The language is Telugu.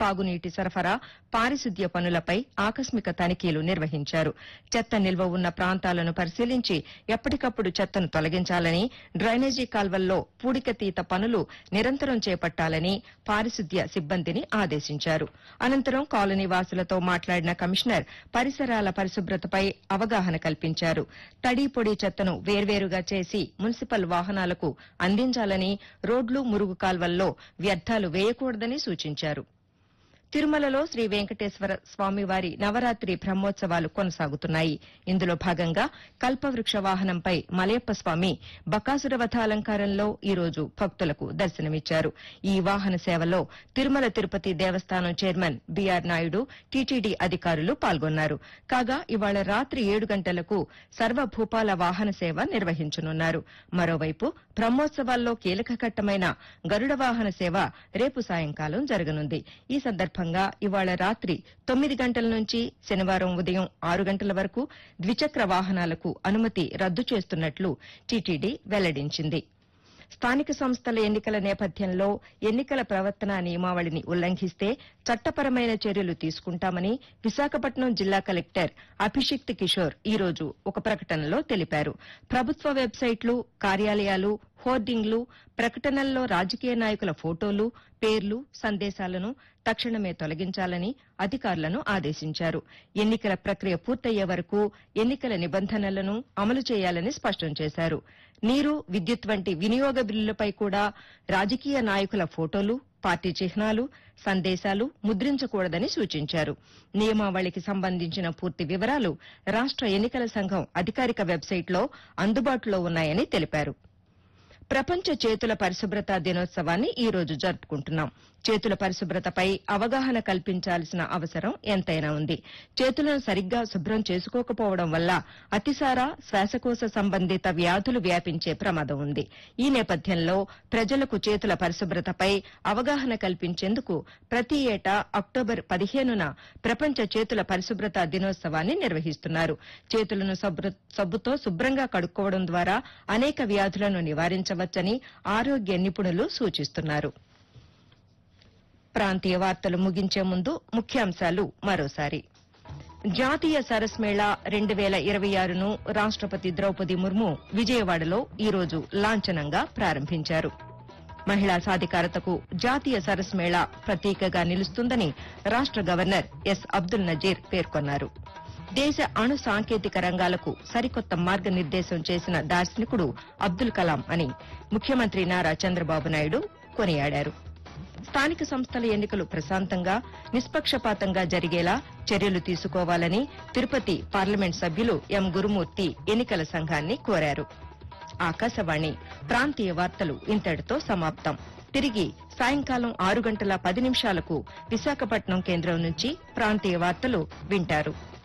తాగునీటి సరఫరా పారిశుద్ధ్య పనులపై ఆకస్మిక తనిఖీలు నిర్వహించారు చెత్త నిల్వ ఉన్న ప్రాంతాలను పరిశీలించి ఎప్పటికప్పుడు చెత్తను తొలగించాలని డ్రైనేజీ కాల్వల్లో పూడికతీత పనులు నిరంతరం చేపట్టాలని పారిశుద్ధ్య సిబ్బందిని ఆదేశించారు అనంతరం కాలనీ వాసులతో మాట్లాడిన కమిషనర్ పరిసరాల పరిశుభ్రతపై అవగాహన కల్పించారు తడి పొడి చెత్తను వేర్వేరుగా చేసి మున్సిపల్ వాహనాలకు అందించాలని రోడ్లు మురుగు కాల్వల్లో వ్యర్థాలు వేయకూడదని సూచించారు తిరుమలలో శ్రీ వెంకటేశ్వర స్వామివారి నవరాత్రి బ్రహ్మోత్సవాలు కొనసాగుతున్నాయి ఇందులో భాగంగా కల్పవృక్ష వాహనంపై మలయప్ప స్వామి బకాసుర వధ అలంకారంలో ఈ రోజు భక్తులకు దర్శనమిచ్చారు ఈ వాహన సేవలో తిరుమల తిరుపతి దేవస్థానం చైర్మన్ బీఆర్ నాయుడు టీటీడీ అధికారులు పాల్గొన్నారు కాగా ఇవాళ రాత్రి ఏడు గంటలకు సర్వభూపాల వాహన సేవ నిర్వహించనున్నారు మరోవైపు బ్రహ్మోత్సవాల్లో కీలక ఘట్టమైన గరుడ వాహన సేవ రేపు సాయంకాలం జరగనుంది ఈ సందర్భంగా ఇవాళ రాత్రి తొమ్మిది గంటల నుంచి శనివారం ఉదయం ఆరు గంటల వరకు ద్విచక్ర వాహనాలకు అనుమతి రద్దు చేస్తున్నట్లు టీటీడీ వెల్లడించింది స్థానిక సంస్థల ఎన్నికల నేపథ్యంలో ఎన్నికల ప్రవర్తన నియమావళిని ఉల్లంఘిస్తే చట్టపరమైన చర్యలు తీసుకుంటామని విశాఖపట్నం జిల్లా కలెక్టర్ అభిషిక్త్ కిషోర్ ఈ రోజు ఒక ప్రకటనలో తెలిపారు ప్రభుత్వ వెబ్సైట్లు కార్యాలయాలు హోర్డింగ్లు ప్రకటనల్లో రాజకీయ నాయకుల ఫోటోలు పేర్లు సందేశాలను తక్షణమే తొలగించాలని అధికారులను ఆదేశించారు ఎన్నికల ప్రక్రియ పూర్తయ్యే వరకు ఎన్నికల నిబంధనలను అమలు చేయాలని స్పష్టం చేశారు నీరు విద్యుత్ వంటి వినియోగ బిల్లులపై కూడా రాజకీయ నాయకుల ఫోటోలు పార్టీ చిహ్నాలు సందేశాలు ముద్రించకూడదని సూచించారు నియమావళికి సంబంధించిన పూర్తి వివరాలు రాష్ట ఎన్నికల సంఘం అధికారిక వెబ్సైట్లో అందుబాటులో ఉన్నాయని తెలిపారు ప్రపంచ చేతుల పరిశుభ్రత దినోత్సవాన్ని ఈ రోజు జరుపుకుంటున్నాం చేతుల పరిశుభ్రతపై అవగాహన కల్పించాల్సిన అవసరం ఎంతైనా ఉంది చేతులను సరిగ్గా శుభ్రం చేసుకోకపోవడం వల్ల అతిసార శ్వాసకోశ సంబంధిత వ్యాధులు వ్యాపించే ప్రమాదం ఉంది ఈ నేపథ్యంలో ప్రజలకు చేతుల పరిశుభ్రతపై అవగాహన కల్పించేందుకు ప్రతి ఏటా అక్టోబర్ పదిహేనున ప్రపంచ చేతుల పరిశుభ్రత దినోత్సవాన్ని నిర్వహిస్తున్నారు చేతులను సబ్బు- సబ్బుతో శుభ్రంగా కడుక్కోవడం ద్వారా అనేక వ్యాధులను నివారించవచ్చని ఆరోగ్య నిపుణులు సూచిస్తున్నారు ప్రాంతీయ వార్తలు ముగించే ముందు ముఖ్యాంశాలు మరోసారి జాతీయ సరస్ మేళా రెండు వేల ఇరవై ఆరును రాష్టపతి ద్రౌపది ముర్ము విజయవాడలో ఈ రోజు లాంఛనంగా ప్రారంభించారు మహిళా సాధికారతకు జాతీయ సరస్ మేళా ప్రతీకగా నిలుస్తుందని రాష్ట గవర్నర్ ఎస్ అబ్దుల్ నజీర్ పేర్కొన్నారు దేశ అణు సాంకేతిక రంగాలకు సరికొత్త మార్గనిర్దేశం చేసిన దార్శనికుడు అబ్దుల్ కలాం అని ముఖ్యమంత్రి నారా చంద్రబాబు నాయుడు కొనియాడారు స్థానిక సంస్థల ఎన్నికలు ప్రశాంతంగా నిష్పక్షపాతంగా జరిగేలా చర్యలు తీసుకోవాలని తిరుపతి పార్లమెంట్ సభ్యులు ఎం గురుమూర్తి ఎన్నికల సంఘాన్ని కోరారు ఆకాశవాణి ప్రాంతీయ వార్తలు ఇంతటితో సమాప్తం తిరిగి సాయంకాలం ఆరు గంటల పది నిమిషాలకు విశాఖపట్నం కేంద్రం నుంచి ప్రాంతీయ వార్తలు వింటారు